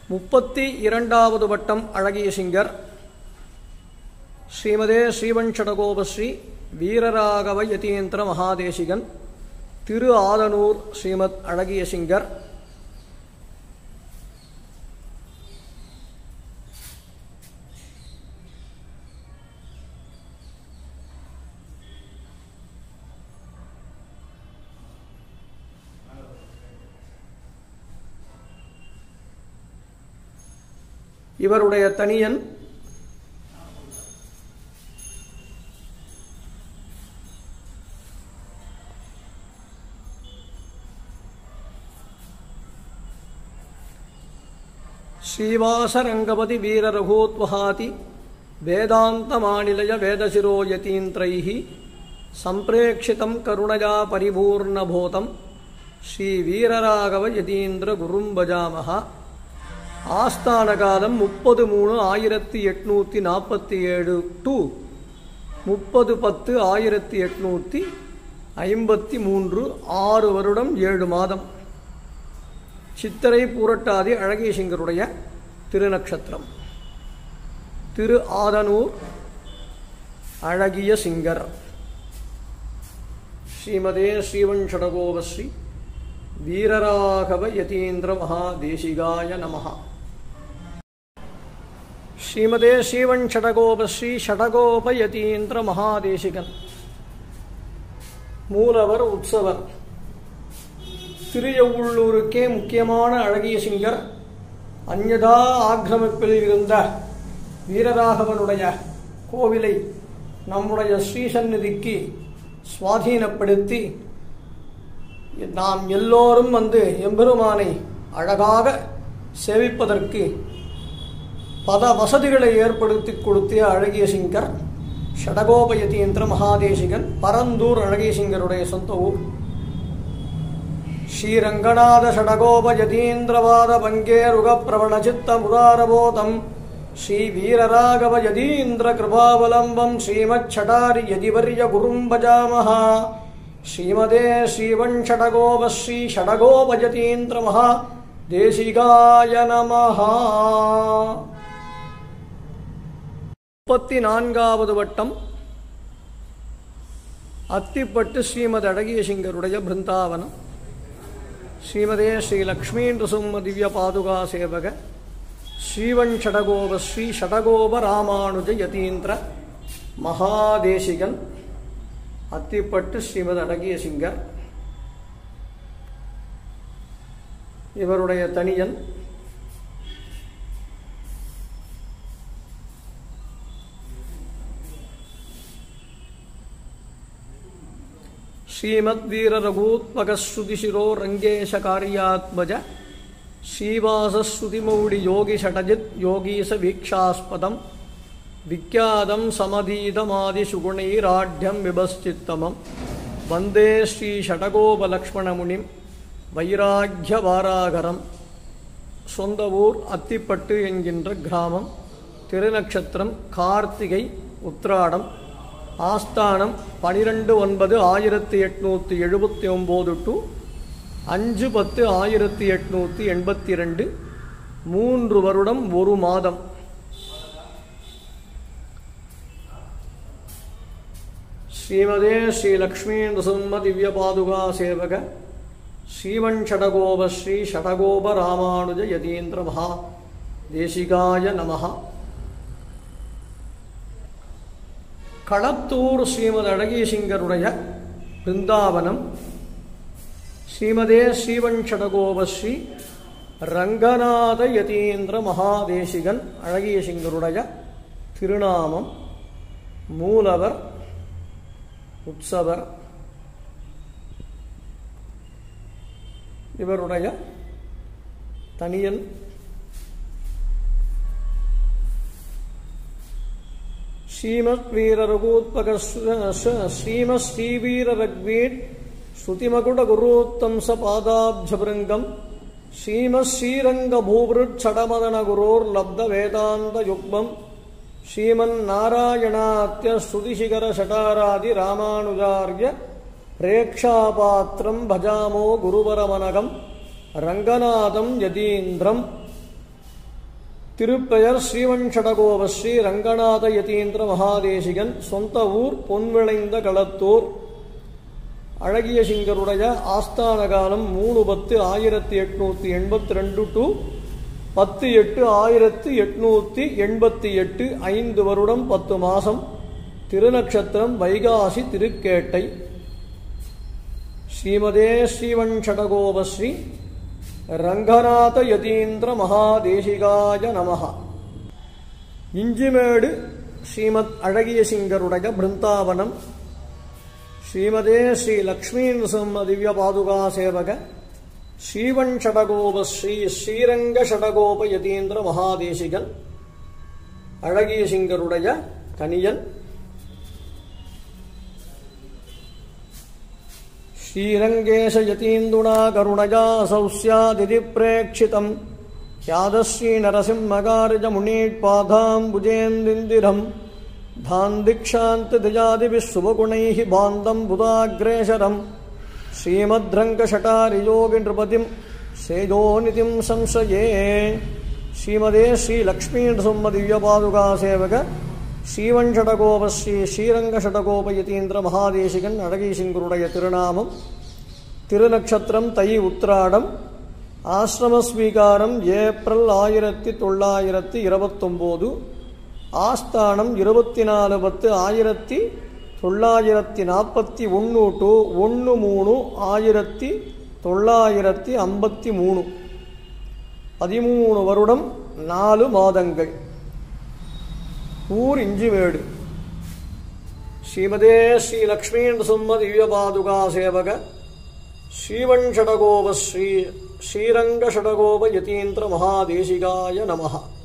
முப்பத்தி இரண்டாவது வட்டம் அழகிய சிங்கர் ஸ்ரீமதே ஸ்ரீவன்ஷடகோபஸ்ரீ வீரராகவ யதீந்திர மகாதேசிகன் திரு ஆதனூர் ஸ்ரீமத் அழகிய சிங்கர் இவருடைய தனியன் ஸ்ரீவாசரங்கபதி வீரரகோத்வஹாதி வேதாந்தமானிலய வேதசிரோ யதீந்திரைः சம்பிரேக்ஷிதம் கருணயா பரிபூர்ணபூதம் ஸ்ரீவீரராகவ யதீந்திர குரும் பஜாமஹா ஆஸ்தான காலம் முப்பது மூணு ஆயிரத்தி எட்நூற்றி நாற்பத்தி ஏழு டு முப்பது பத்து ஆயிரத்தி எட்நூற்றி ஐம்பத்தி மூன்று ஆறு வருடம் ஏழு மாதம் சித்திரை பூரட்டாதி அழகிய சிங்கருடைய திருநக்ஷத்திரம் திரு ஆதனூர் அழகிய சிங்கர் ஸ்ரீமதே ஸ்ரீவன்ஷடகோபஸ்ரீ வீரராகவ யதீந்திர மகாதேசிகாய நமஹா ஸ்ரீமதே ஸ்ரீவன் ஷடகோபஸ்ரீ ஷடகோப யதீந்திர மகாதேசிகன் மூலவர் உற்சவர் திருஎவ்வள்ளூருக்கே முக்கியமான அழகிய சிங்கர் அந்யதா ஆக்கிரமிப்பில் இருந்த வீரராகவனுடைய கோவிலை நம்முடைய ஸ்ரீசந்நிதிக்கு சுவாதீனப்படுத்தி நாம் எல்லோரும் வந்து எம்பெருமானை அழகாக சேவிப்பதற்கு பல வசதிகளை ஏற்படுத்தி கொடுத்திய அழகிய சிங்கர் ஷடகோபயதீந்திர மகாதேசிகன் பரந்தூர் அழகிய சிங்கருடைய சொந்த ஊர் ஸ்ரீரங்கநாத ஷடகோபயதீந்திரவாத பங்கேருக பிரவணச்சித்த முராரபோதம் ஸ்ரீ வீரராகவ யதீந்திர கிருபாவலம்பம் ஸ்ரீமத் ஷடாரி யதிவர்ய குரும் பஜாமஹா ஸ்ரீமதே ஸ்ரீவன்ஷடகோபஸ்ரீ ஷடகோபயதீந்திர மகா தேசிகாய நமஹா முப்பத்தி நான்காவது வட்டம் அத்திப்பட்டு ஸ்ரீமத் அழகிய சிங்கருடைய பிருந்தாவனம் ஸ்ரீமதே ஸ்ரீ லக்ஷ்மீ நృసింహ திவ்ய பாதுகா சேவக ஸ்ரீவன் ஷடகோப ஸ்ரீ ஷடகோப ராமானுஜ யதீந்திர மகாதேசிகன் அத்திப்பட்டு ஸ்ரீமத் அழகிய சிங்கர் இவருடைய தனியன் श्रीमद्वीररघूत्मकश्रुतिशिरो रङ्गेशकार्यात्मज श्रीवासश्रुतिमौळियोगिषटजित् योगीशवीक्षास्पदं विख्यातं समधीतमादिशुगुणैराढ्यं विभश्चित्तमं वन्दे श्रीषटगोपलक्ष्मणमुनिं வைராக்கியவாராகரம் சொந்த ஊர் அத்திப்பட்டு என்கின்ற கிராமம் திருநக்ஷத்திரம் கார்த்திகை உத்ராடம் ஆஸ்தானம் பனிரெண்டு ஒன்பது ஆயிரத்தி எட்நூற்றி எழுபத்தி ஒம்பது டு அஞ்சு பத்து ஆயிரத்தி எட்நூற்றி எண்பத்தி ரெண்டு மூன்று வருடம் ஒரு மாதம் ஸ்ரீமதே ஸ்ரீ லக்ஷ்மீ நృసింహ திவ்ய பாதுகா சேவக ஸ்ரீவன் ஷடகோப ஸ்ரீ ஷடகோப ராமானுஜ யதீந்திர மகா தேசிகாய நமஹா களத்தூர் ஸ்ரீமத் அழகீசிங்கருடைய பிருந்தாவனம் ஸ்ரீமதே ஸ்ரீவன் ஷடகோப ஸ்ரீ ரங்கநாத யதீந்திர மகாதேசிகன் அழகியசிங்கருடைய திருநாமம் மூலவர் உற்சவர் இவருடைய தனியன் ஸ்ரீமத் வீரரகூத்பக ஸ்ரீமத் ஸ்ரீவீரரக்வீட் ஸ்ருதிமகுட குருத்தம்ச பாதாப்ஜபிருங்கம் ஸ்ரீமத் ஸ்ரீரங்க பூபிருட் சடமதன குரோர் லப்த வேதாந்த யுக்மம் ஸ்ரீமன் நாராயணாத்திய ஸ்ருதிசிகர சடாராதி ராமானுஜாரிய பிரேக்ஷாபாத்திரம் பஜாமோ குருவரமனகம் ரங்கநாதம் யதீந்திரம் திருப்பெயர் ஸ்ரீவன்ஷடகோப ஸ்ரீ ரங்கநாத யதீந்திர மகாதேசிகன் சொந்த ஊர் பொன்விளைந்த களத்தூர் அழகிய சிங்கருடைய ஆஸ்தான காலம் மூணு பத்து ஆயிரத்தி எட்நூத்தி எண்பத்தி ரெண்டு டு பத்து எட்டு ஆயிரத்தி எட்நூத்தி எண்பத்தி எட்டு ஐந்து வருடம் பத்து மாசம் திருநக்ஷத்திரம் வைகாசி திருக்கேட்டை ஸ்ரீமதே ஸ்ரீவன்ஷடகோபஸ்ரீ ரங்கநாத யதீந்திர மகாதேசிகாய நமஹ இஞ்சிமேடு ஸ்ரீமத் அழகிய சிங்கருடைய பிருந்தாவனம் ஸ்ரீமதே ஸ்ரீ லக்ஷ்மீ நரசிம்ம திவ்ய பாதுகா சேவக ஸ்ரீவன் ஷடகோப ஸ்ரீ ஸ்ரீரங்க ஷடகோப யதீந்திர மகாதேசிகன் அழகிய சிங்கருடைய கனியன் श्रीरङ्गेश यतीन्दुना करुणया असौ स्यादिति प्रेक्षितम् ह्यादश्रीनरसिंहगार्जमुनीट्पादाम्बुजेन्दिन्दिरम् धान्दिक्षान्तिदयादिभिः शुभगुणैः बान्दम् बुधाग्रेशरम् श्रीमद्रङ्गशटारियोगिनृपतिम् सेजोनितिम् संशये श्रीमदे श्रीलक्ष्मीनृसिंहदिव्यपादुकासेवक ஸ்ரீவன்ஷடகோப ஸ்ரீ ஸ்ரீரங்க ஷடகோப யதீந்திர மகாதேசிகன் அழகீசிங்குருடைய திருநாமம் திருநக்ஷத்திரம் தை உத்ராடம் ஆசிரமஸ்வீகாரம் ஏப்ரல் ஆயிரத்தி தொள்ளாயிரத்தி இருபத்தொம்போது ஆஸ்தானம் இருபத்தி நாலு பத்து ஆயிரத்தி தொள்ளாயிரத்தி நாற்பத்தி ஒன்று டு ஒன்று மூணு ஆயிரத்தி தொள்ளாயிரத்தி ஐம்பத்தி மூணு பதிமூணு வருடம் நாலு மாதங்கள் ஊர் இஞ்சிமேடு ஸ்ரீமதே ஸ்ரீ லக்ஷ்மீ நரசிம்ம திவ்ய பாதுகா சேவக ஸ்ரீவன் ஷடகோப ஸ்ரீ ஸ்ரீரங்க ஷடகோப யதீந்திர மகாதேசிகாய நமஹா